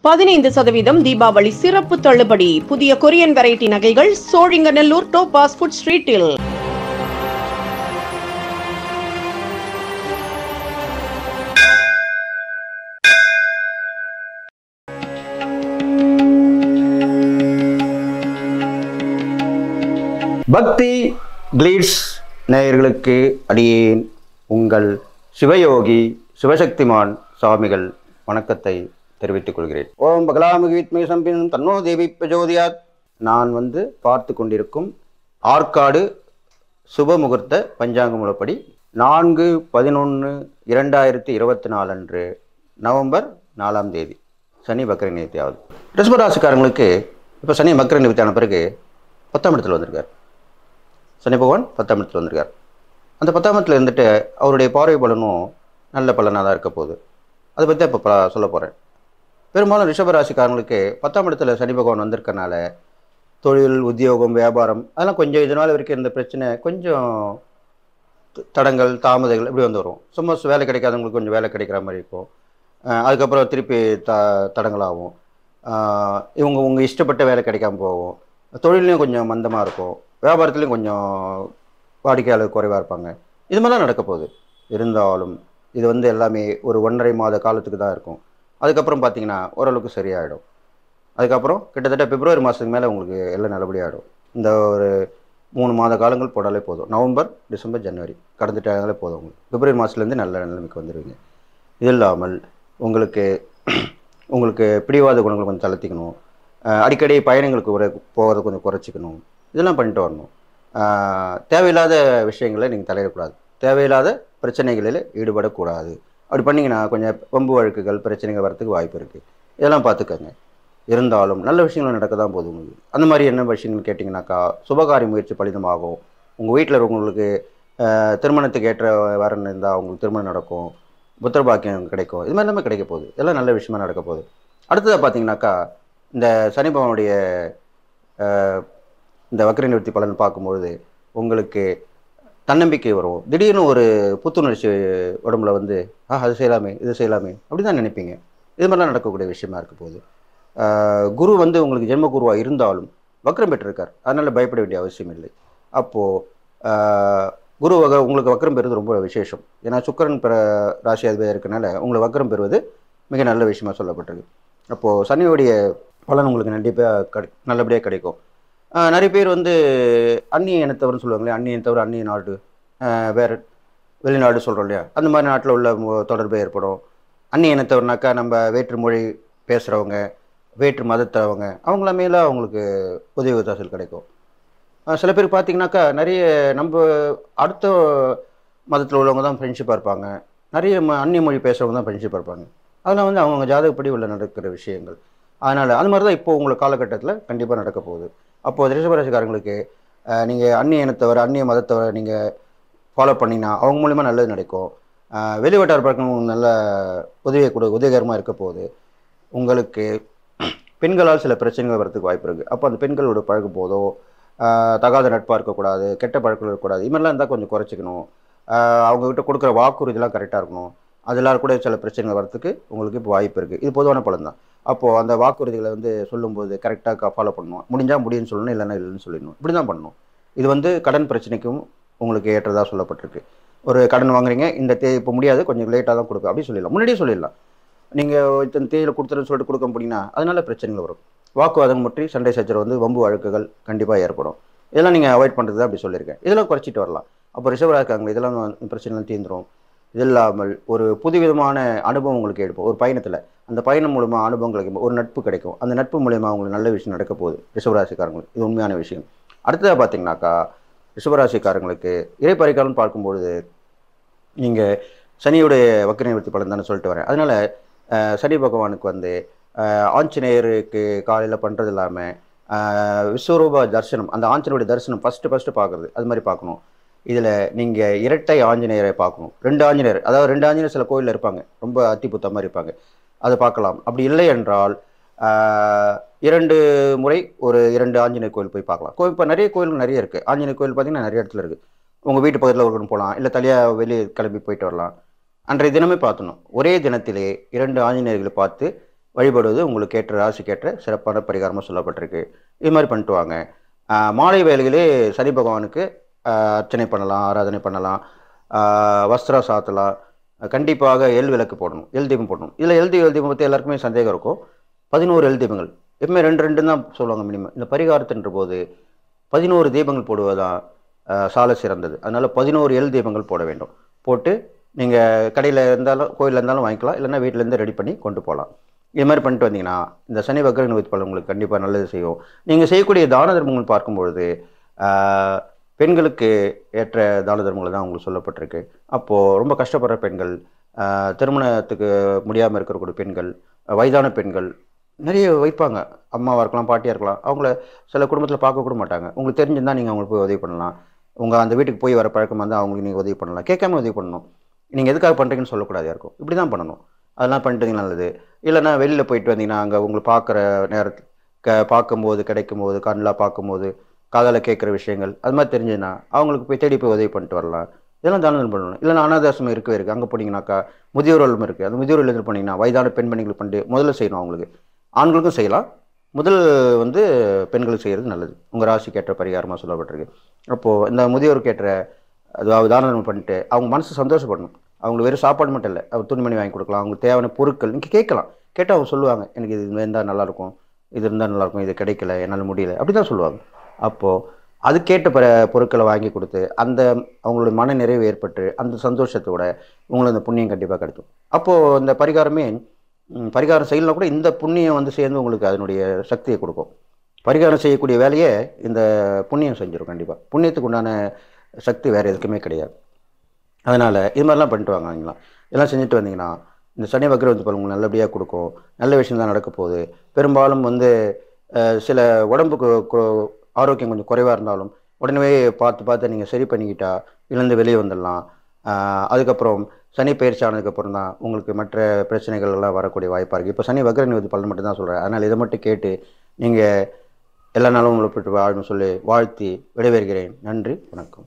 பதினைந்து சதவீதம் தீபாவளி சிறப்பு தள்ளுபடி புதிய கொரியன் வெரைட்டி நகைகள் சோழிங்கநல்லூர் டோபாஸ் ஃபுட் ஸ்ட்ரீட்டில் பக்தி கிளீட்ஸ் நேயர்களுக்கு அடியேன் உங்கள் சிவயோகி சிவசக்திமான் சுவாமிகள் வணக்கத்தை தெரிவித்துக் கொள்கிறேன் ஓம் பகலாமுகி வித்மே சம்பின் தன்னோ தேவி பிரஜோதியாத் நான் வந்து பார்த்து கொண்டிருக்கும் ஆற்காடு சுபமுகூர்த்த பஞ்சாங்க முறைப்படி நான்கு பதினொன்று இரண்டாயிரத்தி இருபத்தி நாலு அன்று நவம்பர் நாலாம் தேதி சனி பக்கர நிவர்த்தியாவது ரிஷபராசிக்காரங்களுக்கு இப்போ சனி மக்கர நிவர்த்தியான பிறகு பத்தாம் இடத்துல வந்திருக்கார் சனி பகவான் பத்தாம் இடத்துல வந்திருக்கார் அந்த பத்தாம் இடத்துல இருந்துட்டு அவருடைய பார்வை பலனும் நல்ல பலனாக தான் இருக்க போகுது அதை பற்றி இப்போ ப- சொல்ல போகிறேன் பெரும்பாலும் ரிஷபராசிக்காரங்களுக்கு பத்தாம் இடத்துல சனி பகவான் வந்திருக்கனால தொழில் உத்தியோகம் வியாபாரம் அதெல்லாம் கொஞ்சம் இது நாள் வரைக்கும் இருந்த பிரச்சனை கொஞ்சம் த- தடங்கள் தாமதங்கள் இப்படி வந்து வரும் சும்மா சு- வேலை கிடைக்காதவங்களுக்கு கொஞ்சம் வேலை கிடைக்கிற மாதிரி இருக்கும் அஹ் அதுக்கப்புறம் திருப்பி த தடங்களாகும் அஹ் இவங்க உங்கள் இஷ்டப்பட்ட வேலை கிடைக்காம போகும் தொழிலையும் கொஞ்சம் மந்தமாக இருக்கும் வியாபாரத்துலேயும் கொஞ்சம் வாடிக்கையாளர் குறைவாக இருப்பாங்க இது மாதிரிலாம் நடக்க போகுது இருந்தாலும் இது வந்து எல்லாமே ஒரு ஒன்றரை மாத காலத்துக்கு தான் இருக்கும் அதுக்கப்புறம் பார்த்தீங்கன்னா ஓரளவுக்கு சரியாயிடும் அதுக்கப்புறம் கிட்டத்தட்ட பிப்ரவரி மாதத்துக்கு மேலே உங்களுக்கு எல்லாம் நல்லபடியாகிடும் இந்த ஒரு மூணு மாத காலங்கள் போடாலே போதும் நவம்பர் டிசம்பர் ஜனவரி கடந்துட்டாலே போதும் உங்களுக்கு பிப்ரவரி மாதத்துலேருந்து நல்ல நிலைமைக்கு வந்துடுவீங்க இது இல்லாமல் உங்களுக்கு உங்களுக்கு பிடிவாத குணங்களை கொஞ்சம் தளர்த்திக்கணும் அஹ் அடிக்கடி பயணங்களுக்கு ஒரு போகிறத கொஞ்சம் குறைச்சிக்கணும் இதெல்லாம் பண்ணிட்டு வரணும் அஹ் தேவையில்லாத விஷயங்களை நீங்கள் தலையிடக்கூடாது தேவையில்லாத பிரச்சனைகளில் ஈடுபடக்கூடாது அப்படி பண்ணிங்கன்னா கொஞ்சம் வம்பு வழக்குகள் பிரச்சனைகள் வரத்துக்கு வாய்ப்பு இருக்குது இதெல்லாம் பார்த்துக்கங்க இருந்தாலும் நல்ல விஷயங்கள் நடக்க தான் போகுது உங்களுக்கு அந்த மாதிரி என்ன விஷயங்கள் கேட்டிங்கனாக்கா சுபகாரிய முயற்சி பலிதமாகும் உங்கள் வீட்டில் உங்களுக்கு அஹ், திருமணத்துக்கு ஏற்ற வரன் இருந்தால் உங்களுக்கு திருமணம் நடக்கும் புத்திர பாக்கியம் கிடைக்கும் இது மாதிரி எல்லாமே கிடைக்க போகுது இதெல்லாம் நல்ல விஷயமா நடக்க போகுது அடுத்ததாக பார்த்தீங்கன்னாக்கா இந்த சனி பகவானுடைய அஹ், இந்த வக்ர நிவர்த்தி பலன் பார்க்கும்பொழுது உங்களுக்கு தன்னம்பிக்கை வரும் திடீர்னு ஒரு புத்துணர்ச்சி உடம்புல வந்து ஆ அது செய்யலாமே இது செய்யலாமே அப்படி தான் நினைப்பீங்க இது மாதிரிலாம் நடக்கக்கூடிய விஷயமா இருக்க போகுது ஆஹ் குரு வந்து உங்களுக்கு ஜென்ம குருவாக இருந்தாலும் வக்ரம் பெற்றிருக்கார் அதனால் பயப்பட வேண்டிய அவசியம் இல்லை அப்போது குரு வக உங்களுக்கு வக்ரம் பெறுவது ரொம்ப விசேஷம் ஏன்னா சுக்கிரன் பிற ராசி அதிபதியாக இருக்கனால உங்களுக்கு வக்ரம் பெறுவது மிக நல்ல விஷயமா சொல்லப்பட்டிருக்கு அப்போது சனியுடைய பலன் உங்களுக்கு கண்டிப்பாக கிடை நல்லபடியாக கிடைக்கும் ஆஹ் நிறைய பேர் வந்து அந்நிய இனத்தவர்னு சொல்லுவாங்களே அந்நிய இனத்தவர் அந்நிய நாடு ஆஹ் வேற வெளிநாடு சொல்கிறோம் இல்லையா அந்த மாதிரி நாட்டில் உள்ள மு- தொடர்பு ஏற்படும் அந்நிய இனத்தவர்னாக்கா நம்ம வேற்று மொழி பேசுகிறவங்க வேற்று மதத்தவங்க அவங்கள மேலே அவங்களுக்கு உதவி உதாசல் கிடைக்கும் ஆஹ் சில பேர் பார்த்தீங்கன்னாக்கா நிறைய நம்ம அடுத்த மதத்தில் உள்ளவங்க தான் ஃப்ரெண்ட்ஷிப்பாக இருப்பாங்க நிறைய ம அந்நிய மொழி பேசுகிறவங்க தான் ஃப்ரெண்ட்ஷிப்பாக இருப்பாங்க அதெல்லாம் வந்து அவங்க ஜாதகப்படி உள்ள நடக்கிற விஷயங்கள் அதனால் அது மாதிரி தான் இப்போ உங்களுக்கு காலகட்டத்தில் கண்டிப்பாக நடக்க போகுது அப்போது ரிஷபராசிக்காரங்களுக்கு நீங்கள் அந்நிய இனத்தவர் அந்நிய மதத்தவர் நீங்கள் ஃபாலோ பண்ணிங்கன்னா அவங்க மூலிமா நல்லது நடக்கும் ஆஹ் வெளி வட்டார பழக்கம் நல்ல உதவியை கொடு உதவிகரமாக இருக்க போகுது உங்களுக்கு பெண்களால் சில பிரச்சனைகள் வரதுக்கு வாய்ப்பு இருக்குது அப்போ அந்த பெண்களோட பழகும் போதோ ஆஹ் தகாத நட்பாக இருக்கக்கூடாது கெட்ட பழக்கம் இருக்கக்கூடாது இது மாதிரிலாம் இருந்தால் கொஞ்சம் குறைச்சிக்கணும் ஆஹ் அவங்ககிட்ட கொடுக்குற வாக்குறுதிலாம் கரெக்டாக இருக்கணும் அதெல்லாம் கூட சில பிரச்சனைகள் வரதுக்கு உங்களுக்கு இப்போ வாய்ப்பு இருக்குது இது பொதுவான பலன் தான் அப்போது அந்த வாக்குறுதிகளை வந்து சொல்லும்போது கரெக்டாக ஃபாலோ பண்ணணும் முடிஞ்சால் முடியும்னு சொல்லணும் இல்லைன்னா இல்லைன்னு சொல்லிடணும் இப்படி தான் பண்ணணும் இது வந்து கடன் பிரச்சனைக்கும் உங்களுக்கு ஏற்றதாக சொல்லப்பட்டிருக்கு ஒரு கடன் வாங்குறீங்க இந்த தே இப்போ முடியாது கொஞ்சம் லேட்டாக தான் கொடுப்பேன் அப்படி சொல்லிடலாம் முன்னாடியே சொல்லிடலாம் நீங்கள் இத்தனை தேதியில் கொடுத்துருன்னு சொல்லிட்டு கொடுக்க முடியும்னா அதனால பிரச்சனைகள் வரும் வாக்குவாதம் முற்றி சண்டை சச்சரவு வந்து வம்பு வழக்குகள் கண்டிப்பாக ஏற்படும் இதெல்லாம் நீங்கள் அவாய்ட் பண்ணுறது தான் அப்படி சொல்லியிருக்கேன் இதெல்லாம் குறைச்சிட்டு வரலாம் அப்போ ரிசர்வ் இருக்காங்க இதெல்லாம் வந்து பிரச்சனைலாம் தீர்ந்துரும் இது இல்லாமல் ஒரு புதுவிதமான அனுபவம் உங்களுக்கு எடுப்போம் ஒரு பயணத்தில் அந்த பயணம் மூலமாக அனுபவம் கிடைக்கும் ஒரு நட்பு கிடைக்கும் அந்த நட்பு மூலயமா உங்களுக்கு நல்ல விஷயம் நடக்க போகுது ரிஷபராசிக்காரங்களுக்கு இது உண்மையான விஷயம் அடுத்ததாக பார்த்தீங்கன்னாக்கா ரிஷபராசிக்காரங்களுக்கு இறைப்பறிக்காலம்னு பார்க்கும்பொழுது நீங்கள் சனியுடைய வக்ர நிவர்த்தி பலன் தானே சொல்லிட்டு வரேன் அதனால் சனி பகவானுக்கு வந்து அஹ், ஆஞ்சநேயருக்கு காலையில் பண்ணுறது இல்லாமல் விஸ்வரூப தரிசனம் அந்த ஆஞ்சநேயருடைய தரிசனம் ஃபஸ்ட்டு ஃபஸ்ட்டு பார்க்குறது அது மாதிரி பார்க்கணும் இதில் நீங்கள் இரட்டை ஆஞ்சநேயரை பார்க்கணும் ரெண்டு ஆஞ்சநேயர் அதாவது ரெண்டு ஆஞ்சநேயர் சில கோயிலில் இருப்பாங்க ரொம்ப அத்திபுத்த மாதிரி இருப்பாங்க அதை பார்க்கலாம் அப்படி இல்லை என்றால் ஆஹ், இரண்டு முறை ஒரு இரண்டு ஆஞ்சநேயர் கோயில் போய் பார்க்கலாம் கோயில் இப்போ நிறைய கோயில் நிறைய இருக்குது ஆஞ்சநேயர் கோயில் பார்த்தீங்கன்னா நிறைய இடத்துல இருக்குது உங்கள் வீட்டு பக்கத்தில் ஒரு போகலாம் இல்லை தனியாக வெளியே கிளம்பி போயிட்டு வரலாம் அன்றைய தினமே பார்த்தணும் ஒரே தினத்திலே இரண்டு ஆஞ்சநேயர்களை பார்த்து வழிபடுவது உங்களுக்கு ஏற்ற ராசிக்கேற்ற சிறப்பான பரிகாரமாக சொல்லப்பட்டிருக்கு இது மாதிரி பண்ணிட்டு வாங்க ஆஹ் மாலை வேளையிலே சனி பகவானுக்கு ஆஹ் அர்ச்சனை பண்ணலாம் ஆராதனை பண்ணலாம் ஆஹ் வஸ்திரம் சாத்தலாம் கண்டிப்பாக எல் விளக்கு போடணும் எல் தீபம் போடணும் இதில் எல் தீபம் எல் தீபம் பற்றி எல்லாருக்குமே சந்தேகம் இருக்கும் பதினோரு எல் தீபங்கள் எப்பவுமே ரெண்டு ரெண்டு தான் சொல்லுவாங்க மினிமம் இந்த பரிகாரத்தின்ற போது பதினோரு தீபங்கள் போடுவதுதான் ஆஹ் சால சிறந்தது அதனால் பதினோரு எல் தீபங்கள் போட வேண்டும் போட்டு நீங்கள் கடையில் இருந்தாலும் கோயிலில் இருந்தாலும் வாங்கிக்கலாம் இல்லைன்னா வீட்டிலேருந்து ரெடி பண்ணி கொண்டு போகலாம் இது மாதிரி பண்ணிட்டு வந்தீங்கன்னா இந்த சனி வக்கர நிவர்த்தி பலன் உங்களுக்கு கண்டிப்பாக நல்லது செய்யும் நீங்கள் செய்யக்கூடிய தான தர்மங்கள் பார்க்கும்பொழுது ஆஹ், பெண்களுக்கு ஏற்ற தான தர்மங்கள் தான் உங்களுக்கு சொல்லப்பட்டிருக்கு அப்போது ரொம்ப கஷ்டப்படுற பெண்கள் ஆஹ், திருமணத்துக்கு முடியாமல் இருக்கக்கூடிய பெண்கள் வயதான பெண்கள் நிறைய வைப்பாங்க அம்மாவாக இருக்கலாம் பாட்டியாக இருக்கலாம் அவங்கள சில குடும்பத்தில் பார்க்க கூட மாட்டாங்க உங்களுக்கு தெரிஞ்சிருந்தால் நீங்கள் அவங்களுக்கு போய் உதவி பண்ணலாம் உங்கள் அந்த வீட்டுக்கு போய் வர பழக்கமாக இருந்தால் அவங்களுக்கு நீங்கள் உதவி பண்ணலாம் கேட்காம உதவி பண்ணணும் நீங்கள் எதுக்காக பண்ணுறீங்கன்னு சொல்லக்கூடாது யாருக்கும் இப்படி தான் பண்ணணும் அதெல்லாம் பண்ணிட்டு நல்லது இல்லைன்னா வெளியில் போயிட்டு வந்தீங்கன்னா அங்கே உங்களை பார்க்குற நேரத்தில் க பார்க்கும்போது கிடைக்கும்போது கண்ணில் பார்க்கும்போது காதால் கேட்குற விஷயங்கள் அது மாதிரி தெரிஞ்சதுன்னா அவங்களுக்கு போய் தேடி போய் உதவி பண்ணிட்டு வரலாம் இதெல்லாம் தானம் பண்ணணும் இல்லைன்னா அனாதாசம் இருக்கவே இருக்குது அங்கே போனீங்கன்னாக்கா முதியோர் இல்லம் இருக்குது அந்த முதியோர் இல்லத்தில் போனீங்கன்னா வயதான பெண்மணிகள் பண்ணிட்டு முதல்ல செய்யணும் அவங்களுக்கு ஆண்களுக்கும் செய்யலாம் முதல் வந்து பெண்களுக்கு செய்கிறது நல்லது உங்கள் ராசிக்கு ஏற்ற பரிகாரமாக சொல்லப்பட்டிருக்கு அப்போது இந்த முதியோருக்கு ஏற்ற அதாவது தானம் பண்ணிட்டு அவங்க மனசு சந்தோஷப்படணும் அவங்களுக்கு வெறும் சாப்பாடு மட்டும் இல்லை அவங்க துணிமணி வாங்கி கொடுக்கலாம் அவங்களுக்கு தேவையான பொருட்கள் நீங்கள் கேட்கலாம் கேட்டால் அவங்க சொல்லுவாங்க எனக்கு இது இருந்தால் நல்லாயிருக்கும் இது இருந்தால் நல்லாயிருக்கும் இது கிடைக்கல என்னால் முடியல அப்படி தான் சொல்லுவாங்க அப்போது அதுக்கேற்ற பிற பொருட்களை வாங்கி கொடுத்து அந்த அவங்களுடைய மன நிறைவு ஏற்பட்டு அந்த சந்தோஷத்தோட உங்களுக்கு அந்த புண்ணியம் கண்டிப்பாக கிடைக்கும் அப்போது இந்த பரிகாரமே ம், பரிகாரம் செய்யலாம் கூட இந்த புண்ணியம் வந்து சேர்ந்து உங்களுக்கு அதனுடைய சக்தியை கொடுக்கும் பரிகாரம் செய்யக்கூடிய வேலையை இந்த புண்ணியம் செஞ்சிடும் கண்டிப்பாக புண்ணியத்துக்கு உண்டான சக்தி வேறு எதுக்குமே கிடையாது அதனால் இது மாதிரிலாம் பண்ணிட்டு வாங்க நீங்களாம் இதெல்லாம் செஞ்சுட்டு வந்தீங்கன்னா இந்த சனி வக்கர வந்து உங்களுக்கு நல்லபடியாக கொடுக்கும் நல்ல விஷயம் தான் நடக்க போகுது பெரும்பாலும் வந்து அஹ், சில உடம்புக்கு கு- ஆரோக்கியம் கொஞ்சம் குறைவாக இருந்தாலும் உடனே பார்த்து பார்த்து நீங்கள் சரி பண்ணிக்கிட்டா இதுலேருந்து வெளியே வந்துடலாம் ஆஹ், அதுக்கப்புறம் சனி பயிற்சி ஆனதுக்கப்புறம் தான் உங்களுக்கு மற்ற பிரச்சனைகள் எல்லாம் வரக்கூடிய வாய்ப்பாக இருக்குது இப்போ சனி வக்கர நிவர்த்தி பலன் மட்டும் தான் சொல்கிறேன் அதனால் இதை மட்டும் கேட்டு நீங்கள் எல்லா நாளும் உங்களை போட்டு வாழணும் சொல்லி வாழ்த்தி விடைபெறுகிறேன் நன்றி வணக்கம்